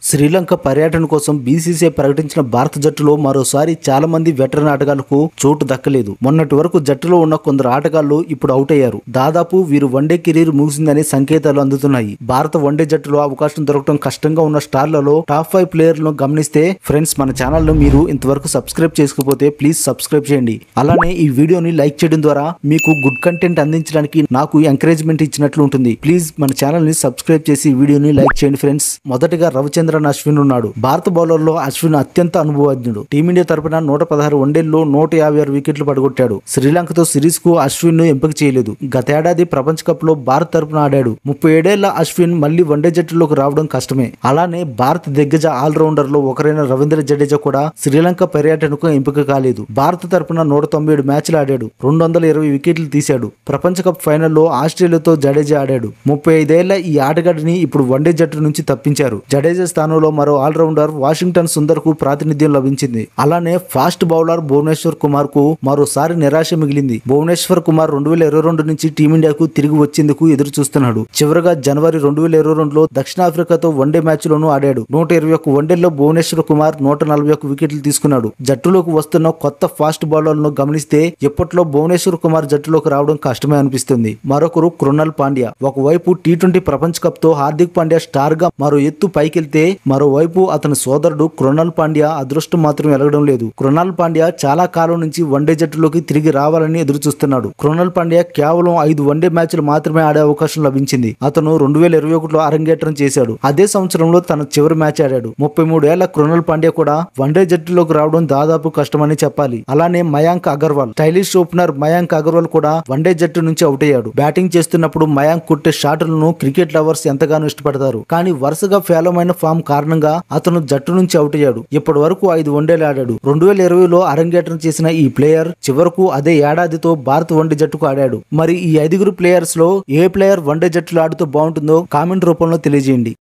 శ్రీలంక పర్యటన కోసం బీసీసీఐ ప్రకటించిన భారత జట్టులో మరోసారి చాలా మంది వెటరన్ ఆటగాళ్లకు చోటు దక్కలేదు మొన్నటి వరకు జట్టులో ఉన్న కొందరు ఆటగాళ్లు ఇప్పుడు అవుట్ అయ్యారు దాదాపు వీరు వన్డే కెరీర్ ముగిసిందనే సంకేతాలు అందుతున్నాయి భారత వన్డే జట్టులో అవకాశం దొరకడం కష్టంగా ఉన్న స్టార్లలో టాప్ ఫైవ్ ప్లేయర్లను గమనిస్తే ఫ్రెండ్స్ మన ఛానల్ ను మీరు ఇంతవరకు సబ్స్క్రైబ్ చేసుకోకపోతే ప్లీజ్ సబ్స్క్రైబ్ చేయండి అలానే ఈ వీడియోని లైక్ చేయడం ద్వారా మీకు గుడ్ కంటెంట్ అందించడానికి నాకు ఎంకరేజ్మెంట్ ఇచ్చినట్లు ఉంటుంది ప్లీజ్ మన ఛానల్ ని సబ్స్క్రైబ్ చేసి ఈ వీడియోని లైక్ చేయండి ఫ్రెండ్స్ మొదటగా రవిచంద్రన్ అశ్విన్ ఉన్నాడు భారత బౌలర్లో అశ్విన్ అత్యంత అనుభవజ్ఞుడు టీమిండియా తరపున నూట పదహారు వన్డేల్లో నూట యాభై ఆరు వికెట్లు పడగొట్టాడు శ్రీలంకతో సిరీస్ కు అశ్విన్ ను ఎంపిక చేయలేదు గతేడాది ప్రపంచ కప్ లో భారత్ తరపున ఆడాడు ముప్పై ఏడేళ్ల అశ్విన్ మళ్లీ వన్డే జట్టులోకి రావడం కష్టమే అలానే భారత దిగ్గజ ఆల్రౌండర్ లో ఒకరైన రవీంద్ర జడేజా కూడా శ్రీలంక పర్యటనకు ఎంపిక కాలేదు భారత తరపున నూట తొంభై ఏడు మ్యాచ్లు ఆడాడు రెండు వందల ఇరవై వికెట్లు తీశాడు ప్రపంచ కప్ ఫైనల్లో ఆస్ట్రేలియాతో జడేజా ఆడాడు ముప్పై ఐదేళ్ల ఈ ఆటగాడిని ఇప్పుడు వన్డే జట్టు నుంచి తప్పించారు జడేజా స్థానంలో మరో ఆల్రౌండర్ వాషింగ్టన్ సుందర్ కు ప్రాతినిధ్యం లభించింది అలానే ఫాస్ట్ బౌలర్ భువనేశ్వర్ కుమార్ కు మరోసారి నిరాశ మిగిలింది భువనేశ్వర్ కుమార్ రెండు వేల ఇరవై రెండు నుంచి టీమిండియాకు తిరిగి వచ్చేందుకు ఎదురు చూస్తున్నాడు చివరగా జనవరి రెండు వేల ఇరవై రెండులో దక్షిణాఫ్రికాతో వన్డే మ్యాచ్ లోనూ ఆడాడు నూట ఇరవై ఒక్క వన్డేల్లో భువనేశ్వర్ కుమార్ నూట నలభై ఒక్క వికెట్లు తీసుకున్నాడు జట్టులోకి వస్తున్న కొత్త ఫాస్ట్ బౌలర్లను గమనిస్తే ఇప్పట్లో భువనేశ్వర్ కుమార్ జట్టులోకి రావడం కష్టమే అనిపిస్తుంది మరొకరు కృణాల్ పాండ్యా ఒకవైపు టీ ట్వంటీ ప్రపంచ కప్ తో హార్దిక్ పాండ్యా స్టార్ గా మరో ఎత్తు పైకెళ్తే మరోవైపు అతని సోదరుడు కృణాల్ పాండ్యా అదృష్టం మాత్రం ఎలగడం లేదు కృణాల్ పాండ్యా చాలా కాలం నుంచి వన్డే జట్టులోకి తిరిగి రావాలని ఎదురు చూస్తున్నాడు కృణాల్ పాండ్యా కేవలం ఐదు వన్డే మ్యాచ్లు మాత్రమే ఆడే అవకాశం లభించింది అతను రెండు వేల ఇరవై ఒకటిలో అరంగేట్రం చేశాడు అదే సంవత్సరంలో తన చివరి మ్యాచ్ ఆడాడు ముప్పై మూడేళ్ల కృణాల్ పాండ్యా కూడా వన్డే జట్టులోకి రావడం దాదాపు కష్టమని చెప్పాలి అలానే మయాంక్ అగర్వాల్ స్టైలిష్ ఓపెనర్ మయాంక్ అగర్వాల్ కూడా వన్డే జట్టు నుంచి అవుట్ అయ్యాడు బ్యాటింగ్ చేస్తున్నప్పుడు మయాంక్ కొట్టే షాట్లను క్రికెట్ లవర్స్ ఎంతగానో ఇష్టపడతారు కానీ వరుసగా ఫేలమైన ఫామ్ కారణంగా అతను జట్టు నుంచి అవుట్ అయ్యాడు ఇప్పటి వరకు ఐదు వన్డేలు ఆడాడు రెండు వేల ఇరవైలో అరంగేట్రం చేసిన ఈ ప్లేయర్ చివరకు అదే ఏడాదితో భారత్ వన్డే జట్టుకు ఆడాడు మరి ఈ ఐదుగురు ప్లేయర్స్ లో ఏ ప్లేయర్ వన్డే జట్టులో ఆడుతూ బాగుంటుందో కామెంట్ రూపంలో తెలియజేయండి